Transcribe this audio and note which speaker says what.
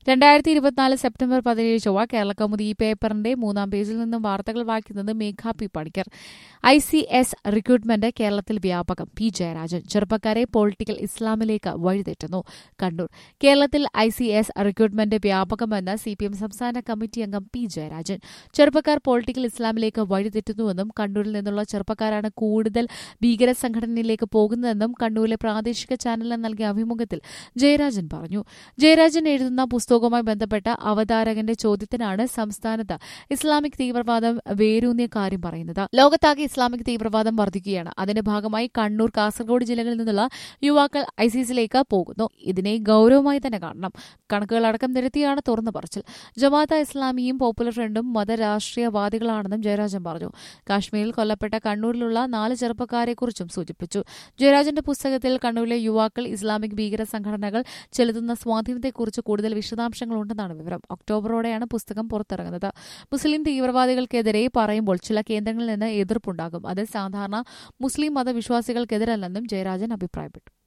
Speaker 1: രണ്ടായിരത്തി ഇരുപത്തിനാല് സെപ്റ്റംബർ പതിനേഴ് ചൊവ്വ കേരളകൗമുദി ഈ പേപ്പറിന്റെ മൂന്നാം പേജിൽ നിന്നും വാർത്തകൾ വായിക്കുന്നത് Megha P Panicker I C S recruitment കേരളത്തിൽ വ്യാപകം പി ജയരാജൻ ചെറുപ്പക്കാരെ പൊളിറ്റിക്കൽ ഇസ്ലാമിലേക്ക് വഴിതെറ്റുന്നു കണ്ണൂർ കേരളത്തിൽ ഐ സി എസ് റിക്രൂട്ട്മെന്റ് വ്യാപകമെന്ന് സി പി എം സംസ്ഥാന കമ്മിറ്റി അംഗം പി ജയരാജൻ ചെറുപ്പക്കാർ പൊളിറ്റിക്കൽ ഇസ്ലാമിലേക്ക് വഴിതെറ്റുന്നുവെന്നും കണ്ണൂരിൽ നിന്നുള്ള ചെറുപ്പക്കാരാണ് കൂടുതൽ ഭീകര സംഘടനയിലേക്ക് പോകുന്നതെന്നും കണ്ണൂരിലെ പ്രാദേശിക ചാനലിന് നൽകിയ അഭിമുഖത്തിൽ ജയരാജൻ പറഞ്ഞു ജയരാജൻ എഴുതുന്ന പുസ്തകവുമായി ബന്ധപ്പെട്ട അവതാരകന്റെ ചോദ്യത്തിനാണ് സംസ്ഥാനത്ത് ഇസ്ലാമിക് തീവ്രവാദം വേരൂന്നിയ കാര്യം പറയുന്നത് ലോകത്താകെ ഇസ്ലാമിക് തീവ്രവാദം വർദ്ധിക്കുകയാണ് അതിന്റെ ഭാഗമായി കണ്ണൂർ കാസർഗോഡ് ജില്ലകളിൽ നിന്നുള്ള യുവാക്കൾ ഐസിസിലേക്ക് പോകുന്നു ഇതിനെ ഗൌരവമായി തന്നെ കാണണം കണക്കുകളടക്കം നിരത്തിയാണ് തുറന്നു പറച്ചിൽ ജമാഅത്ത് ഇസ്ലാമിയും പോപ്പുലർ ഫ്രണ്ടും മതരാഷ്ട്രീയവാദികളാണെന്നും ജയരാജൻ പറഞ്ഞു കാശ്മീരിൽ കൊല്ലപ്പെട്ട കണ്ണൂരിലുള്ള നാല് ചെറുപ്പക്കാരെക്കുറിച്ചും സൂചിപ്പിച്ചു ജയരാജന്റെ പുസ്തകത്തിൽ കണ്ണൂരിലെ യുവാക്കൾ ഇസ്ലാമിക് ഭീകര സംഘടനകൾ ചെലുത്തുന്ന സ്വാധീനത്തെക്കുറിച്ച് കൂടുതൽ വിശദാംശങ്ങളുണ്ടെന്നാണ് വിവരം ഒക്ടോബറോടെയാണ് പുസ്തകം പുറത്തിറങ്ങുന്നത് മുസ്ലിം തീവ്രവാദികൾക്കെതിരെ പറയുമ്പോൾ ചില കേന്ദ്രങ്ങളിൽ നിന്ന് എതിർപ്പുണ്ടാകും അത് സാധാരണ മുസ്ലിം മതവിശ്വാസികൾക്കെതിരല്ലെന്നും ജയരാജൻ അഭിപ്രായപ്പെട്ടു